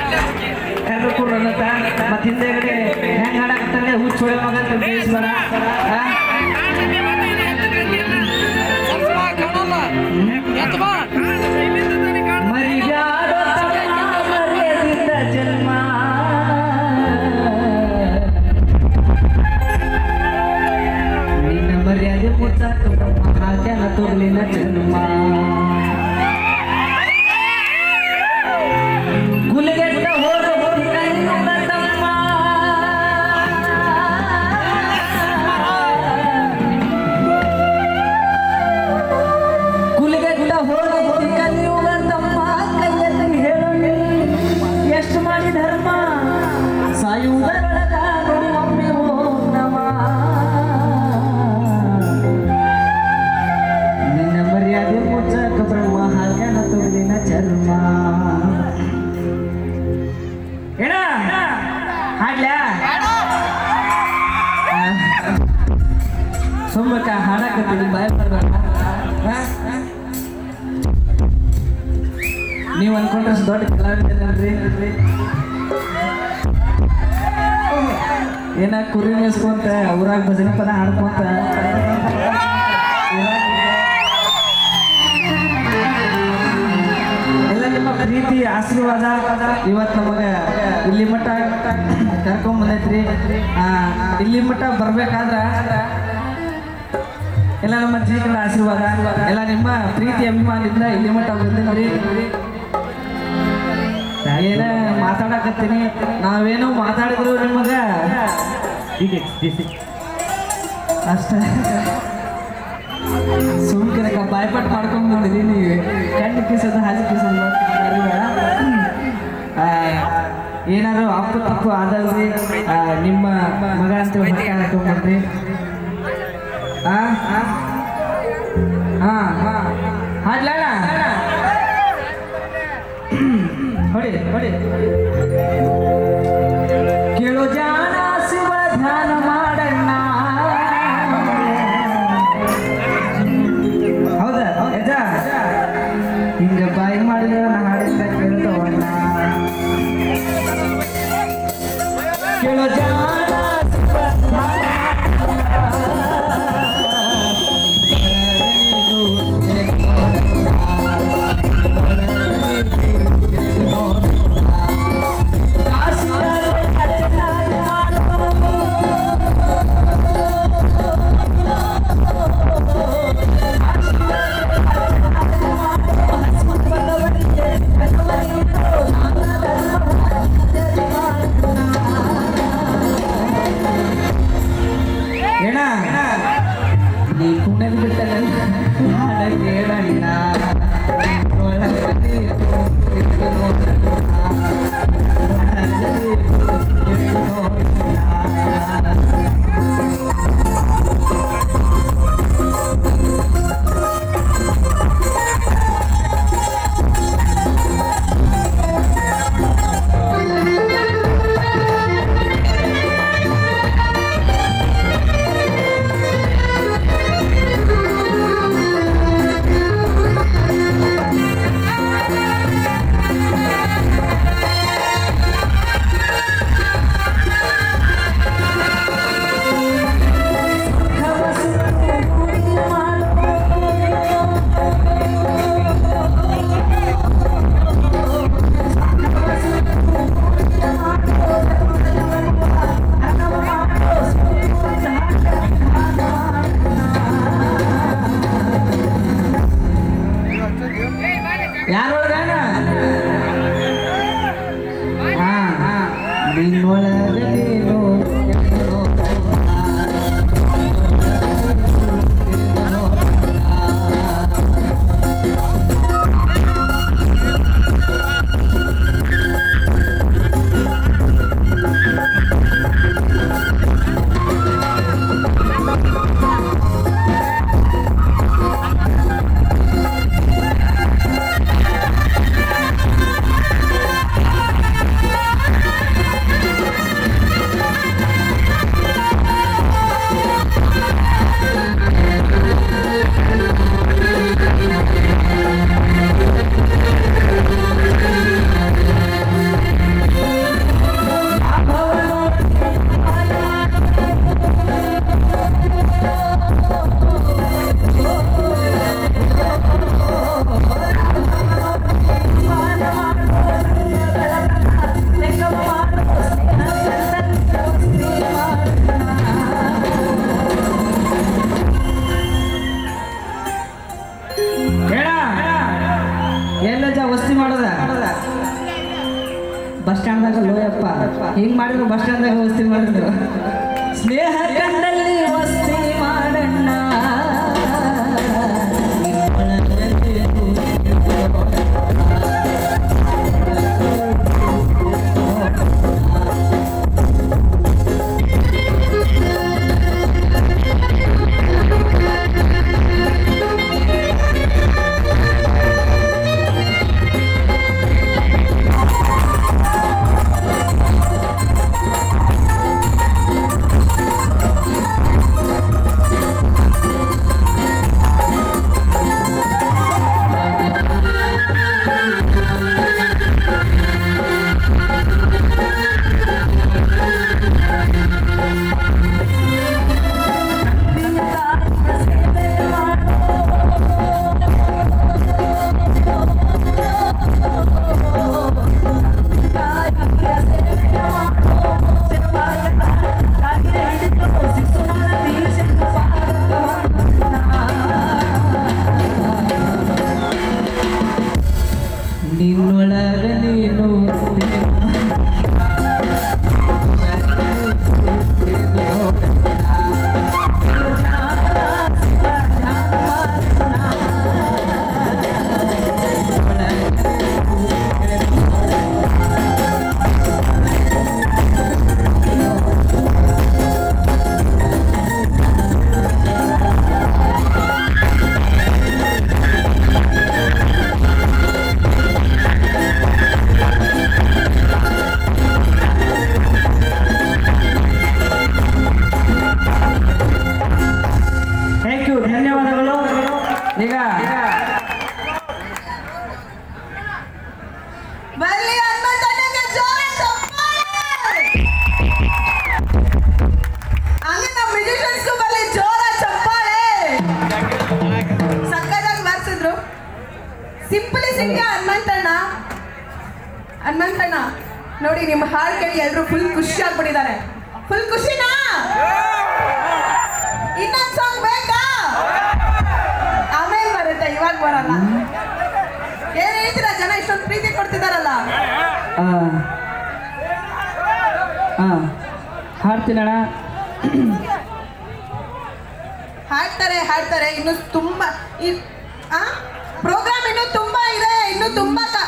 ಕರ್ರು ಕೂಡ ಅನ್ನತ್ತ ಮತ್ತೆ ಹಿಂದೆಗಡೆ ಹೆಂಗ್ ಹಾಡಕತ್ತಾನೆ ಹುಚ್ಚೊಳೆ ಮಗ ಅಂತ ಬೇಯಿಸ್ಬೇಡ ಆ? ಮರಿಬ್ಯಾಡೋ ತಮ್ಮ ಮರ್ಯಾದಿಂದ ಜನ್ಮ ನಿನ್ನ ಮರ್ಯಾದೆ ಮುಚ್ಚಾಕ ಹಾಕ್ಯಾನ ತೋರ್ಲಿನ ಜನ್ಮ ಗುಲಿಗೆಟ್ಟ ಹೋದ ಕಣ್ಣುಗಳ ತಮ್ಮ ಗುಲಿಗೆಟ್ಟ ಹೋದ ಕಲಿಯುಗ ತಮ್ಮ ಕೈಯಲ್ಲಿ ಹೇಳು ಎಷ್ಟು ಮಾಡಿ ಧರ್ಮ ಸಾಯುವುದರೊಳಗ ನೋಡಿ ಒಮ್ಮೆ ಓಂ ನಮ ನಿನ್ನ ಮರ್ಯಾದೆ ಮುಚ್ಚಕ ಬ್ರಹ್ಮ ಹಾಕ್ಯಾನ ತೋರ್ಲಿನ ಚರ್ಮ ಏನ ಹಾಡ್ಲ್ಯಾ ಸುಮ್ಮಕ ಹಾಡಕತ್ತೀನಿ ಭಯ ಪಡ್ಬೇಡ ನೀವು ಅನ್ಕೊಂಡ್ರೆ ಅಷ್ಟ್ ದೊಡ್ಡ ಕಲಾವಿದರಲ್ರಿ ಏನ ಕುರಿ ಮೇಸ್ಕೊಂತ ಊರಾಗ ಭಜನೆ ಪದ ಹಾಡ್ಕೊಂತ ಎಲ್ಲ ನಿಮ್ಮ ಪ್ರೀತಿ ಆಶೀರ್ವಾದ ಇವತ್ತು ನಮಗೆ ಇಲ್ಲಿ ಮಟ್ಟ ಕರ್ಕೊಂಡ್ ಬಂದೈತ್ರಿ ಆ, ಇಲ್ಲಿ ಮಟ್ಟ ಬರ್ಬೇಕಾದ್ರ ಎಲ್ಲ ನಮ್ಮ ಜೀವನ ಆಶೀರ್ವಾದ ಎಲ್ಲ ನಿಮ್ಮ ಪ್ರೀತಿ ಅಭಿಮಾನದಿಂದ ಇಲ್ಲಿ ಮಟ್ಟ ಬಂದಿದ್ರಿ ಏನ ಮಾತಾಡಕತ್ತೀನಿ ನಾವೇನೋ ಮಾತಾಡಿದ್ರು ನಿಮಗ ಅಷ್ಟ ಸುಮ್ಕಿರಕ ಬಾಯ್ಪಾಟ್ ಮಾಡ್ಕೊಂಡ್ ಬಂದಿರಿ ನೀವು ಕಣ್ಣು ಕಿಸೋದು ಹಾಲು ಕಿಸೋದು ಬೇಡ ಏನಾರು ಅಪ್ಪು ತಪ್ಪು ಆದಲ್ರಿ ಆ, ನಿಮ್ಮ ಮಗ ಅಂತ ಹೊಟ್ಟೆ ಹಾಕೊಂಡ್ಬಂದ್ರಿ ಆ ಹಾ ಹಾ ಹಾಡ್ಲಣ್ಣ ಹೊಡಿ ಹೊಡಿ ಕೇಳೋ ಜಾಣ ಶಿವ ಧ್ಯಾನ ಮಾಡಣ್ಣ ಹೌದಾ ಯಜ ಹಿಂಗ ಬಾಯಿ ಮಾಡಿದ್ರೆ ನಾ ಹಾಡಿದ ಕೇಳ್ತವಣ್ಣ ಕೇಳೋ ಜಾಣ ಶಿವ ಧ್ಯಾನ ಏನ ನೀ ಕುಣದ್ ಬಿಟ್ಟಲ್ಲ ಹಾಡ ಕೇಳಣ್ಣ ಒಳಗಡೆ ಇಟ್ಟು ನೋಡಣ್ಣ. ಒಳಗಡೆ ಇಟ್ಟು ನೋಡಣ್ಣ. ಯಾರೊಳಗಣ ಹಾ ಹಾ ನಿನ್ನೊಳಗೆ ನೀನು ಯಪ್ಪ ಹಿಂಗ್ ಮಾಡಿದ್ರು ಬಸ್ ಸ್ಟ್ಯಾಂಡ್ದಾಗ ವಸ್ತಿ ಮಾಡಿದ್ರು ಸ್ನೇಹ ಕಂಡಲ್ಲಿ ವಸ್ತಿ ಮಾಡಣ್ಣ ನಿನ್ನೊಳಗ ನೀನು ಥ್ಯಾಂಕ್ ಯು ಧನ್ಯವಾದಗಳು ಈಗ ಬಲ್ಲಿ ಹನುಮಂತಣ್ಣಗೆ ಜೋರ ಚಪ್ಪಾಳೆ ಹಂಗೆ ನಮ್ಮ ಮ್ಯೂಸಿಷಿಯನ್ಸ್ಗೂ ಬಲ್ಲಿ ಜೋರ ಚಪ್ಪಾಳೆ ಸಕ್ಕದಾಗಿ ಬರ್ಸಿದ್ರು ಸಿಂಪಲಿ ಸಿಂಗ ಹನುಮಂತಣ್ಣ ಹನುಮಂತಣ್ಣ ನೋಡಿ ನಿಮ್ಮ ಹಾಡು ಕೇಳಿ ಎಲ್ಲರೂ ಫುಲ್ ಖುಷಿ ಆಗ್ಬಿಟ್ಟಿದ್ದಾರೆ ಫುಲ್ ಖುಷಿನಾ ಇನ್ನೊಂದು ಸಾಂಗ್ ಬೇಕಾ ಆಮೇಲೆ ಬರುತ್ತೆ ಇವಾಗ ಬರಲ್ಲ ಏನ್ ಹೇಳ್ತೀರಾ ಜನ ಇಷ್ಟೊಂದು ಪ್ರೀತಿ ಕೊಡ್ತಿದಾರಲ್ಲ ಆ, ಆ, ಹಾಡ್ತೀನಣ್ಣ ಹಾಡ್ತಾರೆ ಹಾಡ್ತಾರೆ ಇನ್ನು ತುಂಬಾ ಪ್ರೋಗ್ರಾಮ್ ಇನ್ನು ತುಂಬಾ ಇದೆ ಇನ್ನು ತುಂಬಾ ಕ-